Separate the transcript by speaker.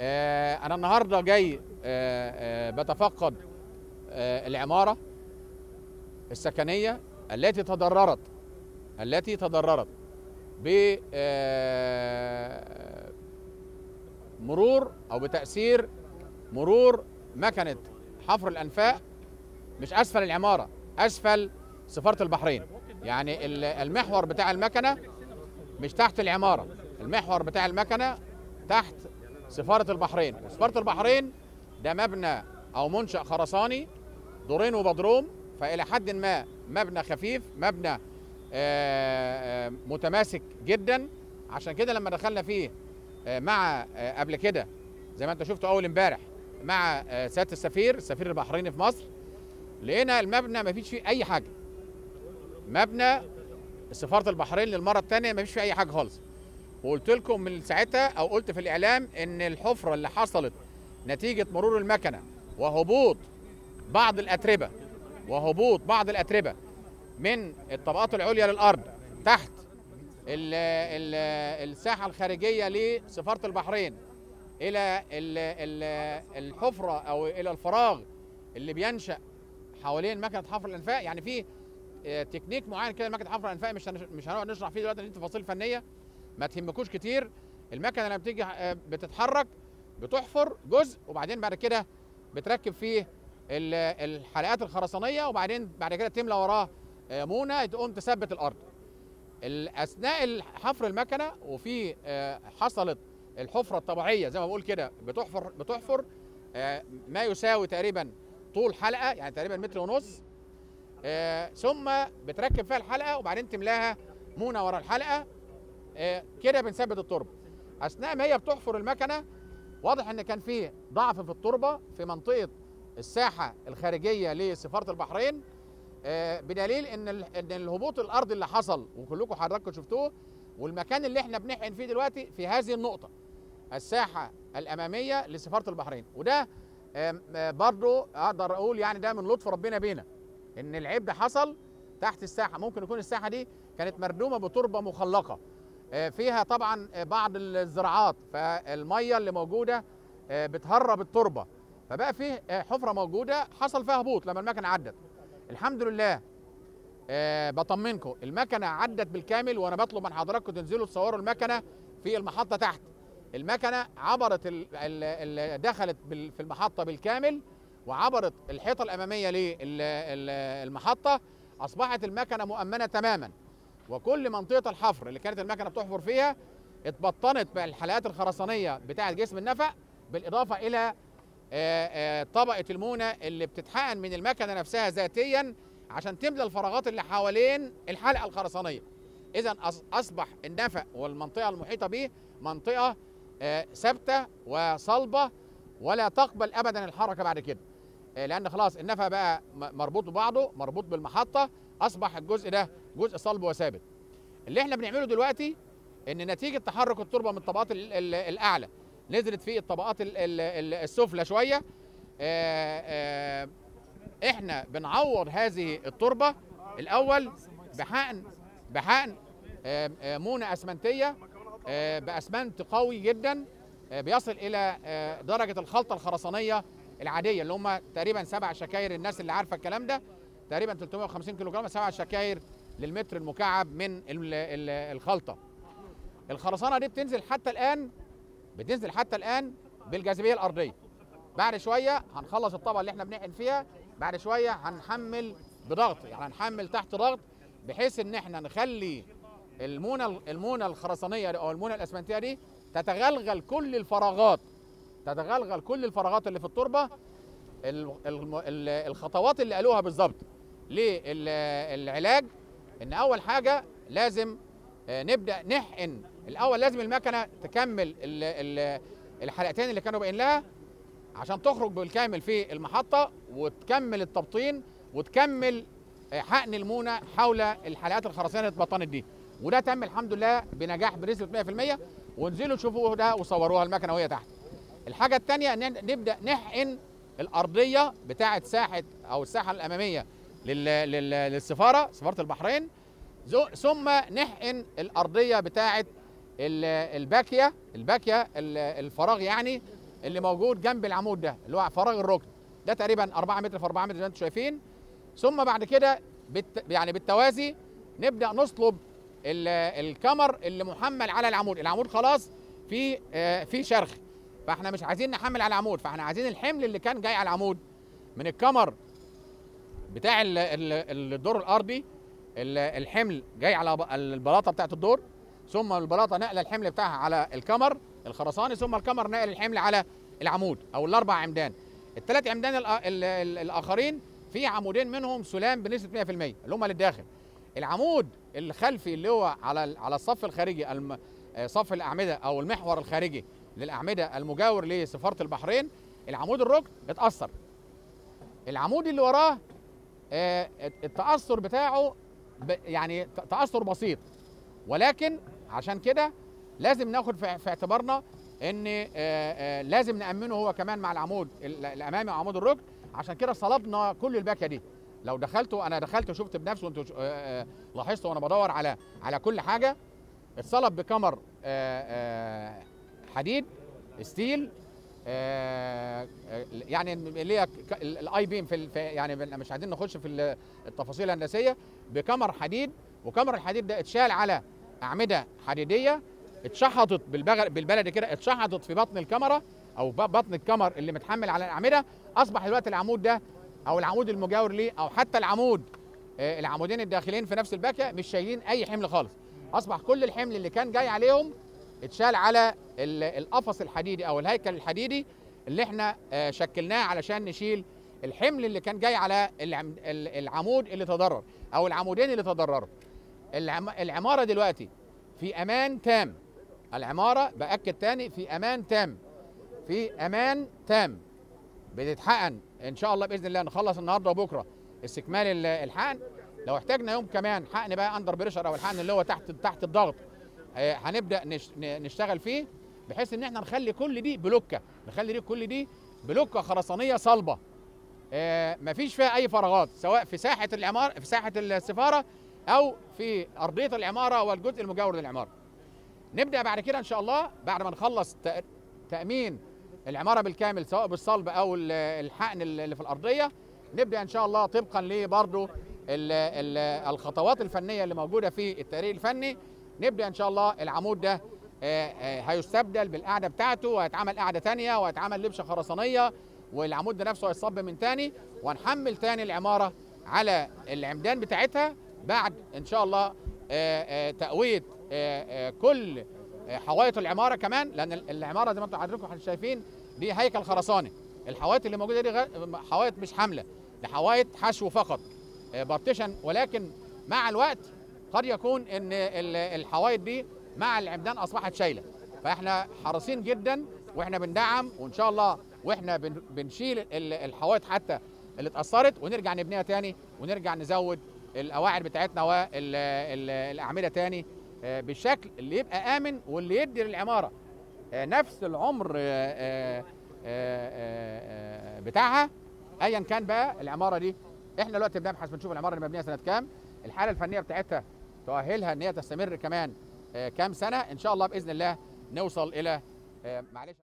Speaker 1: آه، انا النهارده جاي آه، آه، بتفقد آه، العماره السكنيه التي تضررت التي تضررت ب آه، مرور او بتاثير مرور مكنه حفر الانفاق مش اسفل العماره اسفل سفاره البحرين يعني ال- المحور بتاع المكنه مش تحت العماره المحور بتاع المكنه تحت سفاره البحرين سفاره البحرين ده مبنى او منشا خرساني دورين وبدروم فالى حد ما مبنى خفيف مبنى آه، آه، متماسك جدا عشان كده لما دخلنا فيه آه، مع آه، قبل كده زي ما انت شفته اول امبارح مع آه، سياده السفير السفير البحريني في مصر لقينا المبنى ما فيش فيه اي حاجه مبنى سفاره البحرين للمره الثانيه ما فيش فيه اي حاجه خالص وقلت لكم من ساعتها او قلت في الاعلام ان الحفره اللي حصلت نتيجه مرور المكنه وهبوط بعض الاتربه وهبوط بعض الاتربه من الطبقات العليا للارض تحت ال ال الساحه الخارجيه لسفاره البحرين الى ال ال الحفره او الى الفراغ اللي بينشا حوالين مكنه حفر الانفاق يعني في آه، تكنيك معين كده مكنه حفر الانفاق مش هنش- مش هنقعد نشرح فيه دلوقتي لان دي تفاصيل فنيه ما تهمكوش كتير المكنه لما بتيجي آه، بتتحرك بتحفر جزء وبعدين بعد كده بتركب فيه ال- الحلقات الخرسانيه وبعدين بعد كده تملى وراه آه، مونه تقوم تثبت الارض ال- اثناء حفر المكنه وفي آه، حصلت الحفره الطبيعيه زي ما بقول كده بتحفر بتحفر آه، ما يساوي تقريبا طول حلقه يعني تقريبا متر ونص آه، ثم بتركب فيها الحلقه وبعدين تملاها مونه ورا الحلقه آه، كده بنثبت التربه اثناء ما هي بتحفر المكنه واضح ان كان فيه ضعف في التربه في منطقه الساحه الخارجيه لسفاره البحرين آه، بدليل ان ال- ان الهبوط الارضي اللي حصل وكلكم حضراتكم شفتوه والمكان اللي احنا بنحقن فيه دلوقتي في هذه النقطه الساحه الاماميه لسفاره البحرين وده آم، آه، برضو اقدر اقول يعني ده من لطف ربنا بينا ان العيب ده حصل تحت الساحه ممكن يكون الساحه دي كانت مردومه بتربه مخلقه آه، فيها طبعا آه، بعض الزراعات فالميه اللي موجوده آه، بتهرب التربه فبقى فيه آه، حفره موجوده حصل فيها هبوط لما المكنه عدت الحمد لله آه، بطمنكم المكنه عدت بالكامل وانا بطلب من حضراتكم تنزلوا تصوروا المكنه في المحطه تحت المكنه عبرت ال ال ال دخلت بال- في المحطه بالكامل وعبرت الحيطه الاماميه للمحطه اصبحت المكنه مؤمنه تماما وكل منطقه الحفر اللي كانت المكنه بتحفر فيها اتبطنت بالحلقات الخرسانيه بتاعه جسم النفق بالاضافه الى آه، آه، طبقه المونه اللي بتتحقن من المكنه نفسها ذاتيا عشان تملى الفراغات اللي حوالين الحلقه الخرسانيه اذا أص- اصبح النفق والمنطقه المحيطه به منطقه آه، ثابته وصلبه ولا تقبل ابدا الحركه بعد كده آه، لان خلاص النفق بقى م- مربوط ببعضه مربوط بالمحطه اصبح الجزء ده جزء صلب وثابت اللي احنا بنعمله دلوقتي ان نتيجه تحرك التربه من الطبقات ال- ال- الاعلى نزلت في الطبقات ال- ال- ال- السفلى شويه آه، آه، احنا بنعوض هذه التربه الاول بحقن بحقن آه، آه، مونه اسمنتيه آه، باسمنت قوي جدا آه، بيصل الى آه، درجه الخلطه الخرسانيه العاديه اللي هم تقريبا سبع شكاير الناس اللي عارفه الكلام ده تقريبا 350 كيلو جرام سبع شكاير للمتر المكعب من ال- ال- الخلطه الخرسانه دي بتنزل حتى الان بتنزل حتى الان بالجاذبيه الارضيه بعد شويه هنخلص الطبقه اللي احنا بنحقن فيها بعد شويه هنحمل بضغط يعني هنحمل تحت ضغط بحيث ان احنا نخلي المونه المونه الخرسانيه او المونه الاسمنتيه دي تتغلغل كل الفراغات تتغلغل كل الفراغات اللي في التربه ال- الم- ال- الخطوات اللي قالوها بالظبط للعلاج ان اول حاجه لازم آه، نبدا نحقن الاول لازم المكنه تكمل ال- ال- الحلقتين اللي كانوا باين لها عشان تخرج بالكامل في المحطه وتكمل التبطين وتكمل آه، حقن المونه حول الحلقات الخرسانيه اللي اتبطنت دي وده تم الحمد لله بنجاح بنسبه 100% وانزلوا شوفوا ده وصوروها المكنه وهي تحت الحاجه الثانيه ان نبدا نحقن الارضيه بتاعه ساحه او الساحه الاماميه لل... لل... للسفاره سفاره البحرين زو- ثم نحقن الارضيه بتاعه ال- الباكيه الباكيه ال- الفراغ يعني اللي موجود جنب العمود ده اللي هو فراغ الركن ده تقريبا 4 متر في 4 متر زي ما انتم شايفين ثم بعد كده بالت... يعني بالتوازي نبدا نصلب ال... الكمر اللي محمل على العمود العمود خلاص في آه في شرخ فاحنا مش عايزين نحمل على العمود فاحنا عايزين الحمل اللي كان جاي على العمود من الكمر بتاع ال... ال... الدور الارضي ال... الحمل جاي على ب- البلاطه بتاعت الدور ثم البلاطه نقل الحمل بتاعها على الكمر الخرساني ثم الكمر نقل الحمل على العمود او الاربع عمدان الثلاث عمدان الآ- ال- ال- الاخرين في عمودين منهم سلام بنسبه 100% اللي هم للداخل العمود الخلفي اللي هو على ال- على الصف الخارجي الم- آه، صف الاعمده او المحور الخارجي للاعمده المجاور لسفاره البحرين العمود الركن اتاثر العمود اللي وراه آه، التاثر بتاعه ب- يعني ت- تاثر بسيط ولكن عشان كده لازم ناخد في في اعتبارنا ان آه، آه، لازم نامنه هو كمان مع العمود ال- الامامي وعمود الركن عشان كده صلبنا كل الباكيه دي لو دخلتوا انا دخلت وشفت بنفسي وانتوا ش- آه، آه، لاحظتوا وانا بدور على على كل حاجه اتصلب بكمر آه، آه، حديد ستيل آه، آه، يعني اللي هي ك- ال- الاي بيم في ال- في- يعني بن- مش عايزين نخش في ال- التفاصيل الهندسيه بكمر حديد وكمر الحديد ده اتشال على اعمده حديديه اتشحطت بالبغل بالبلدي كده اتشحطت في بطن الكاميرا او ب- بطن الكمر اللي متحمل على الاعمده اصبح دلوقتي العمود ده او العمود المجاور ليه او حتى العمود آه، العمودين الداخلين في نفس الباكيه مش شايلين اي حمل خالص اصبح كل الحمل اللي كان جاي عليهم اتشال على ال- القفص الحديدي او الهيكل الحديدي اللي احنا آه، شكلناه علشان نشيل الحمل اللي كان جاي على العم- ال- العمود اللي تضرر او العمودين اللي تضرروا العم- العماره دلوقتي في امان تام العماره باكد تاني في امان تام في امان تام بتتحقن ان شاء الله باذن الله نخلص النهارده وبكره استكمال ال- الحقن لو احتاجنا يوم كمان حقن بقى اندر بريشر او الحقن اللي هو تحت تحت الضغط آه، هنبدا نش- ن- نشتغل فيه بحيث ان احنا نخلي كل دي بلوكه نخلي دي كل دي بلوكه خرسانيه صلبه آه، مفيش فيها اي فراغات سواء في ساحه العماره في ساحه السفاره او في ارضيه العماره والجزء المجاور للعماره نبدا بعد كده ان شاء الله بعد ما نخلص تأ- تامين العماره بالكامل سواء بالصلب او ال- الحقن اللي في الارضيه نبدا ان شاء الله طبقا لبرضه ال- ال- الخطوات الفنيه اللي موجوده في التقرير الفني نبدا ان شاء الله العمود ده آه، آه، هيستبدل بالقاعده بتاعته وهيتعمل قاعده تانية وهيتعمل لبشه خرسانيه والعمود ده نفسه هيتصب من تاني وهنحمل تاني العماره على العمدان بتاعتها بعد ان شاء الله آه، آه، تقويه آه، آه، كل آه، حوائط العماره كمان لان ال- العماره زي ما انتم حضراتكم شايفين دي هيكل خرساني الحوائط اللي موجوده دي غ- حوائط مش حامله دي حوائط حشو فقط بارتيشن ولكن مع الوقت قد يكون ان ال- الحوائط دي مع العمدان اصبحت شايله فاحنا حريصين جدا واحنا بندعم وان شاء الله واحنا بن- بنشيل ال- الحوائط حتى اللي اتاثرت ونرجع نبنيها تاني ونرجع نزود القواعد بتاعتنا والاعمده تاني آه، بالشكل اللي يبقى امن واللي يدي للعماره آه، نفس العمر آه، آه، آه، آه، بتاعها ايا كان بقى العماره دي احنا دلوقتي بنبحث بنشوف العماره اللي مبنيه سنه كام الحاله الفنيه بتاعتها تؤهلها ان هي تستمر كمان آه، كام سنه ان شاء الله باذن الله نوصل الى آه، معلش